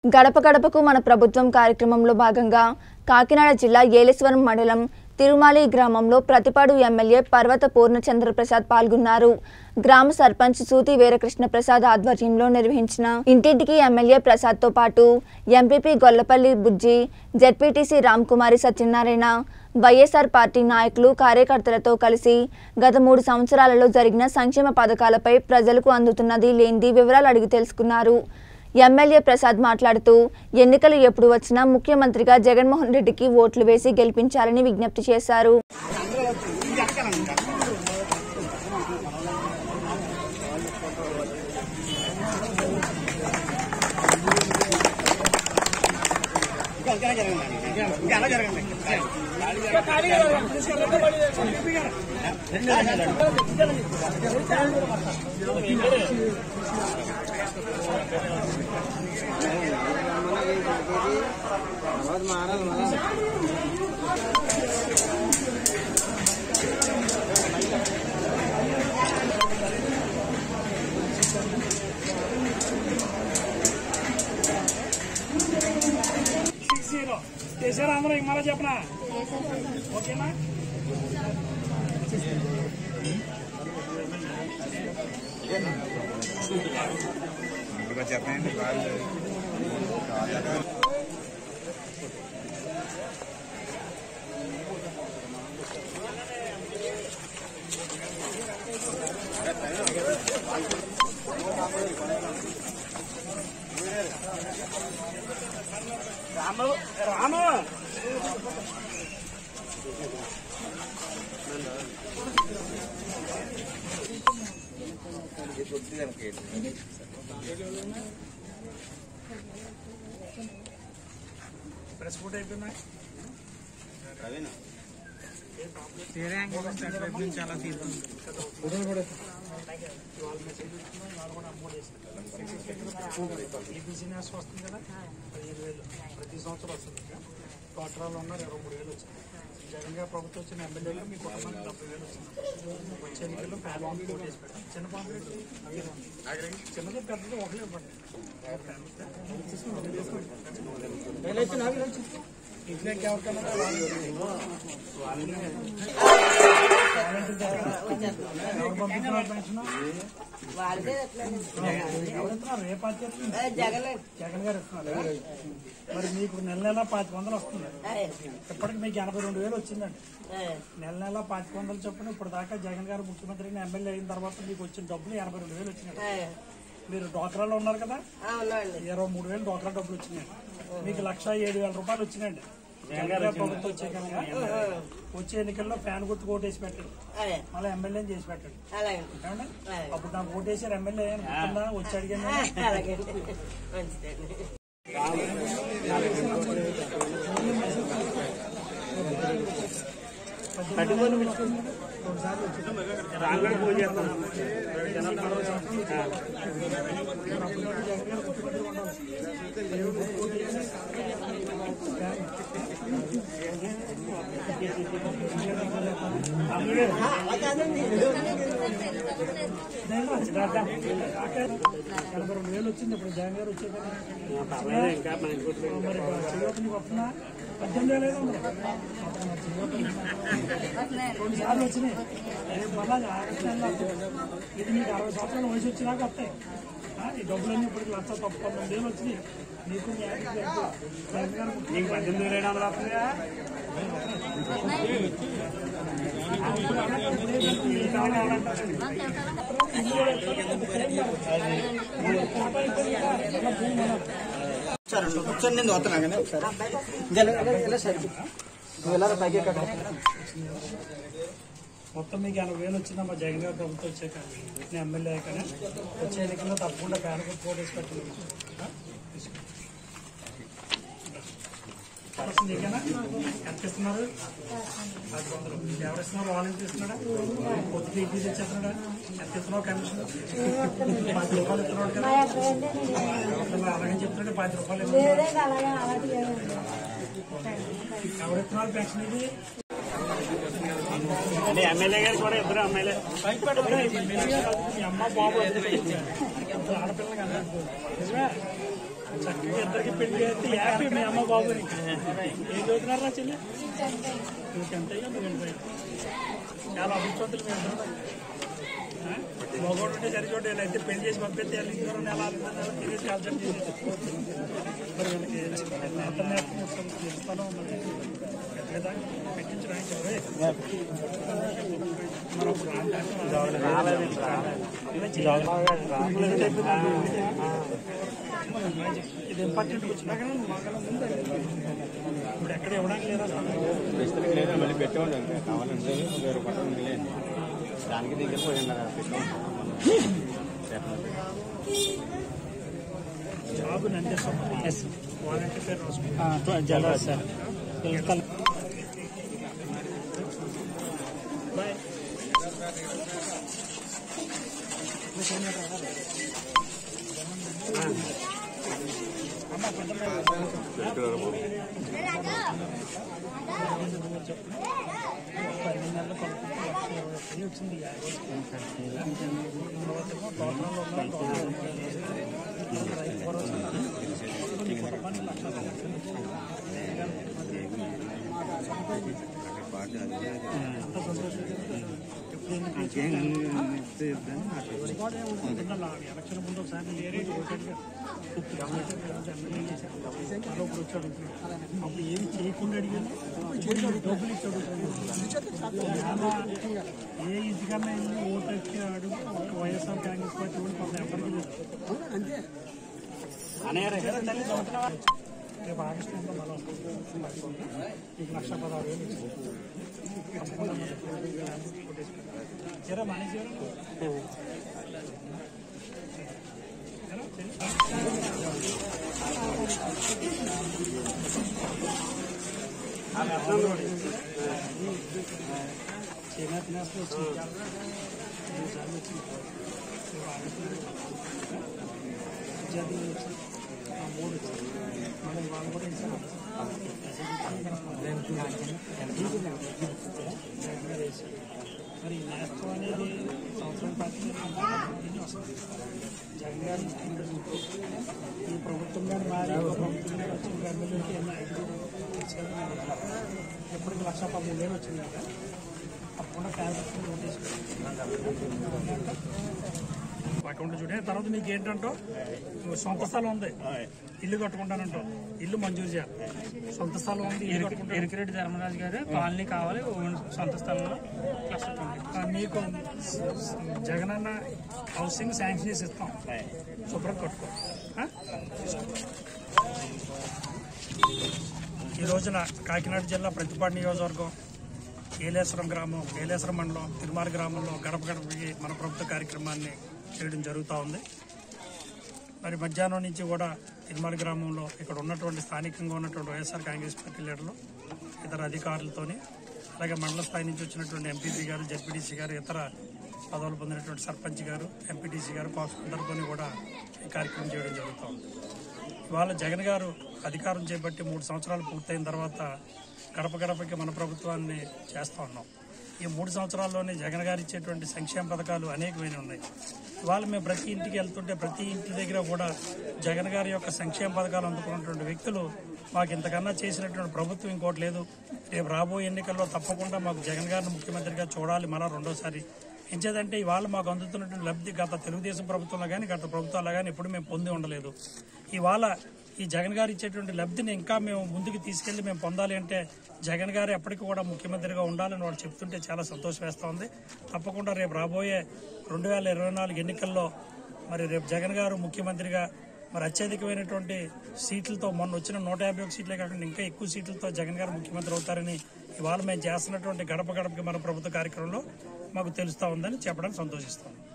గడప గడపకు మన ప్రభుత్వం కార్యక్రమంలో భాగంగా కాకినాడ జిల్లా ఏలేశ్వరం మండలం తిరుమాలి గ్రామంలో ప్రతిపాడు ఎమ్మెల్యే పర్వత పూర్ణచంద్ర ప్రసాద్ పాల్గొన్నారు గ్రామ సర్పంచ్ సూతి వీరకృష్ణ ప్రసాద్ ఆధ్వర్యంలో నిర్వహించిన ఇంటింటికి ఎమ్మెల్యే ప్రసాద్తో పాటు MPP Gollapalli Bujji ZPTC Ramkumari Satyanarayana YSR party నాయకులు కార్యకర్తలతో కలిసి గత మూడు సంవత్సరాలలో జరిగిన సంక్షేమ పథకాలపై ప్రజలకు అందుతున్నది లేనిది వివరాలు అడిగి తెలుసుకున్నారు ఎమ్మెల్యే ప్రసాద్ మాట్లాడుతూ ఎన్నికలు ఎప్పుడు వచ్చినా ముఖ్యమంత్రిగా జగన్మోహన్ రెడ్డికి ఓట్లు వేసి గెలిపించాలని విజ్ఞప్తి చేశారు సిక్స్టీలో చేశారా అందరూ ఇంక మళ్ళా చెప్పనా ఓకేనా చెప్పండి వాళ్ళు రాము రాము ప్రెస్ ఫోటో అయిపోయిందా ఈబీసీ నేస్ వస్తుంది కదా పదిహేను వేలు ప్రతి సంవత్సరం వస్తుంది ఇంకా కోట్రాలు ఉన్నారు ఇరవై మూడు వేలు వచ్చింది జగన్ గారు ప్రభుత్వం వచ్చిన ఎమ్మెల్యేలు మీ కుటుంబానికి డెబ్బై వేలు వచ్చింది వచ్చే ఎన్నికల్లో ఫ్యాన్ పంప్ ఓటేసి పెట్టాం చిన్న పాంప్లెట్ చిన్నది పెద్దది ఒకటే ఇవ్వండి ఇంట్లో ఎవరికైనా ఎవరు పంపిస్తున్నారు పెన్షన్ ఎవరు ఇస్తున్నారు ఏ పార్టీ ఇస్తుంది? జగన్ గారు ఇస్తున్నారు మరి మీకు నెల నెల పాతి వందలు వస్తుంది ఇప్పటికి మీకు ఎనభై రెండు వేలు వచ్చిందండి నెల నెల పాతి వందలు చొప్పున ఇప్పుడు దాకా జగన్ గారు ముఖ్యమంత్రి ఎమ్మెల్యే అయిన తర్వాత మీకు వచ్చిన డబ్బులు ఎనభై రెండు వేలు వచ్చినాయి మీరు డోక్రాలో ఉన్నారు కదా ఇరవై మూడు వేలు డోక్రా డబ్బులు వచ్చినాయి మీకు లక్ష ఏడు వేల రూపాయలు వచ్చినాయండి జగన్ గారు ప్రభుత్వం వచ్చే కనుక వచ్చే ఎన్నికల్లో ఫ్యాన్ గుర్తు ఓటేసి పెట్టండి మళ్ళీ ఎమ్మెల్యే చేసి పెట్టండి ఏమండి? అప్పుడు నాకు ఓటేసారు ఎమ్మెల్యే అనుకుంటున్నా వచ్చి అడిగాను రాంగడి పూజ చేస్తాను ఎనభై రెండు వేలు వచ్చింది ఇప్పుడు జగన్ గారు వచ్చే కదా మరి చెయ్యొద్దు నీకు వస్తున్నా పద్దెనిమిది వేలు ఐదు వందలు రెండు సార్లు వచ్చినాయి రేపు మళ్ళా ఆగస్టు నెలలో వస్తాయి. ఇది మీకు అరవై సంవత్సరాల వయసు వచ్చినాక వస్తాయి ఆ, ఈ డబ్బులన్నీ ఇప్పుడు లక్ష తొంభై తొమ్మిది వేలు వచ్చినాయి నీకు మీ ఆయనకి తెలుసు. జగన్ గారు నీకు పద్దెనిమిది వేలు ఏడు వందలు వస్తుందా ఈ కాలం ఎవరంటారండి? కూర్చొని నేను వస్తున్నా కానీ ఒకసారి ఇలా- ఇలా- ఇలా సైడ్ నువ్వు ఇలా పైకి ఎక్కడ మొత్తం మీకు ఎనభై వేలు వచ్చిందమ్మా జగన్ గారు ప్రభుత్వం వచ్చాక నేను ఎమ్మెల్యే కానీ వచ్చే ఎన్నికల్లో తప్పకుండా ఫ్యాన్ గుర్తు ఓటేసి పెట్టండి ఆ? తీసుకో. వస్తుంది నీకేనా? ఎంత ఇస్తున్నారు పది వందలు ఎవరు ఇస్తున్నారు వాలంటీర్ ఇస్తున్నాడా పొద్దున ఇంటికి తెచ్చేస్తున్నాడా ఎంత ఇస్తున్నావు కమిషన్ పది రూపాయలు ఇస్తున్నాడు కదా అసలు అలాగే చెప్తున్నాడు పది రూపాయలు ఇస్తున్నాడు. ఎవరు ఇస్తున్నారు పెన్షన్ ఇది ఎమ్మెల్యే గారు కూడా ఇద్దరు ఎమ్మెల్యే మీ అమ్మ బాబు ఇద్దరు ఆడపిల్లలు కదా నిజమే చక్కగా ఇద్దరికి పెళ్లి చేస్తే హ్యాపీ మీ అమ్మ బాబుని ఏం చదువుతున్నారా చెల్లి నువ్వు టెన్త్ అయ్యా నువ్వు ఇంటర్ అయ్యా చాలా అభివృద్ధులు మీ ఇద్దరు మగోడు ఉంటే సరిచోటే అయితే పెళ్లి చేసి పంపిస్తే వాళ్ళు ఇంట్లో నెల నెల తిరిగి అల్చం చేసేది మరి వీళ్ళకి అంతర్నేషనల్ స్థలం మరి లేదా పెట్టించడానికి ఎవరే? మరి అప్పుడు ఇది ఇంపార్టెంట్ వచ్చినా కానీ మగల ముందు ఇప్పుడు ఎక్కడ ఇవ్వడానికి లేదా ప్రస్తుతం లేదా మళ్ళీ పెట్టేవాడు ఇంకా కావాలంటే వేరే పక్కన మిగిలేదు దానికి దగ్గర పోయినారు బాబు నందేశ్వరం ఎస్ వాలంటీ పేరు రాసుకుంటాం జలరాజ్ సార్ బాయ్ అమ్మ పెద్ద పన్నెండు నెలలు పడుతుంది లక్ష ఇరవై ఒకటి వచ్చింది యాభై తర్వాతేమో తోటలో ఉన్న తోటలో రైతు భరోసా కొన్ని కుటుంబానికి లక్ష అంత సంతోషం ఎలక్షన్ ముందు ఒకసారి లేరే ఓటెడ్గా ఎమ్మెల్యే చేశారు మరో ఇప్పుడు వచ్చాడు అప్పుడు ఏమి చేయకుండా అడిగాను డబ్బులు ఇచ్చి అడుగుతాడు ఏ ఇంటికన్నా వెళ్ళి ఓటు ఎక్కి అడుగు ఒక వైఎస్ఆర్ కాంగ్రెస్ పార్టీ కూడా కొంత ఎవరికి లేదు అనేరా తల్లి చదువుతున్నావా రేపు ఆగస్టు నెలలో మళ్ళీ వస్తుంది నీకు లక్ష పదహారు వేలు ఇచ్చింది తప్పకుండా జరా మానేసి చైనా తినేస్తే వచ్చింది సార్లు వచ్చింది విద్యార్థులు వచ్చింది ఆ మూడు వచ్చింది మళ్ళీ వాళ్ళు కూడా ఇస్తారు మరి నేస్తం అనేది సంవత్సరం పార్టీ వస్తుంది జగన్ గారు ఇస్తున్నట్టు ఈ ప్రభుత్వం గారు మారి ఒక ప్రభుత్వం గారు వచ్చిన ఎమ్మెల్యేకి ఎన్నో ఐదుగురు వచ్చారు. ఎప్పటికి లక్ష పదమూడు వేలు వచ్చింది కదా తప్పకుండా క్యాన్సర్ అకౌంట్ చూడే తర్వాత నీకు ఏంటంటో నువ్వు సొంత స్థలం ఉంది ఇల్లు కట్టుకుంటానంటావు ఇల్లు మంజూరు చేయాలి సొంత స్థలం ఉంది ఇల్లు కట్టుకుంటా ఎరికిరెడ్డి ధర్మరాజు గారు కాలనీ కావాలి ఓన్ సొంత స్థలంలో లక్ష ట్వంటీ ఆ, నీకు జగనన్న హౌసింగ్ శాంక్షన్ చేసి ఇస్తాం శుభ్రం కట్టుకో ఆ? ఈ రోజున కాకినాడ జిల్లా ప్రతిపాడు నియోజకవర్గం ఏలేశ్వరం గ్రామం ఏలేశ్వరం మండలం తిరుమాల గ్రామంలో గడప గడపకి మన ప్రభుత్వ కార్యక్రమాన్ని చేయడం జరుగుతూ ఉంది మరి మధ్యాహ్నం నుంచి కూడా తిరుమల గ్రామంలో ఇక్కడ ఉన్నటువంటి స్థానికంగా ఉన్నటువంటి వైఎస్ఆర్ కాంగ్రెస్ పార్టీ లీడర్లు ఇతర అధికారులతోని అలాగే మండల స్థాయి నుంచి వచ్చినటువంటి ఎంపీపీ గారు జడ్పీటీసీ గారు ఇతర పదవులు పొందినటువంటి సర్పంచ్ గారు ఎంపీటీసీ గారు కాప్స్ అందరితోని కూడా ఈ కార్యక్రమం చేయడం జరుగుతూ ఉంది ఇవాళ జగన్ గారు అధికారం చేపట్టి మూడు సంవత్సరాలు పూర్తయిన తర్వాత గడప గడపకి మన ప్రభుత్వాన్ని చేస్తూ ఉన్నాం ఈ మూడు సంవత్సరాల్లోనే జగన్ గారు ఇచ్చేటువంటి సంక్షేమ పథకాలు అనేకమైన ఉన్నాయి ఇవాళ మేము ప్రతి ఇంటికి వెళ్తుంటే ప్రతి ఇంటి దగ్గర కూడా జగన్ గారి యొక్క సంక్షేమ పథకాలు అందుకున్నటువంటి వ్యక్తులు మాకు ఇంతకన్నా చేసినటువంటి ప్రభుత్వం ఇంకోటి లేదు రేపు రాబోయే ఎన్నికల్లో తప్పకుండా మాకు జగన్ గారిని ముఖ్యమంత్రిగా చూడాలి మళ్ళా రెండోసారి ఎంచేదంటే ఇవాళ మాకు అందుతున్నటువంటి లబ్ధి గత తెలుగుదేశం ప్రభుత్వంలో కానీ గత ప్రభుత్వాల్లో కానీ ఎప్పుడు మేము పొంది ఉండలేదు ఇవాళ ఈ జగన్ గారు ఇచ్చేటువంటి లబ్ధిని ఇంకా మేము ముందుకు తీసుకెళ్లి మేము పొందాలి అంటే జగన్ గారు ఎప్పటికీ కూడా ముఖ్యమంత్రిగా ఉండాలని వాడు చెప్తుంటే చాలా సంతోషం వేస్తా ఉంది తప్పకుండా రేపు రాబోయే రెండు వేల ఇరవై నాలుగు ఎన్నికల్లో మరి రేపు జగన్ గారు ముఖ్యమంత్రిగా మరి అత్యధికమైనటువంటి సీట్లతో మొన్న వచ్చిన నూట యాభై ఒక సీట్లే కాకుండా ఇంకా ఎక్కువ సీట్లతో జగన్ గారు ముఖ్యమంత్రి అవుతారని ఇవాళ మేము చేస్తున్నటువంటి గడప గడపకి మన ప్రభుత్వ కార్యక్రమంలో మాకు తెలుస్తా ఉందని చెప్పడానికి సంతోషిస్తాం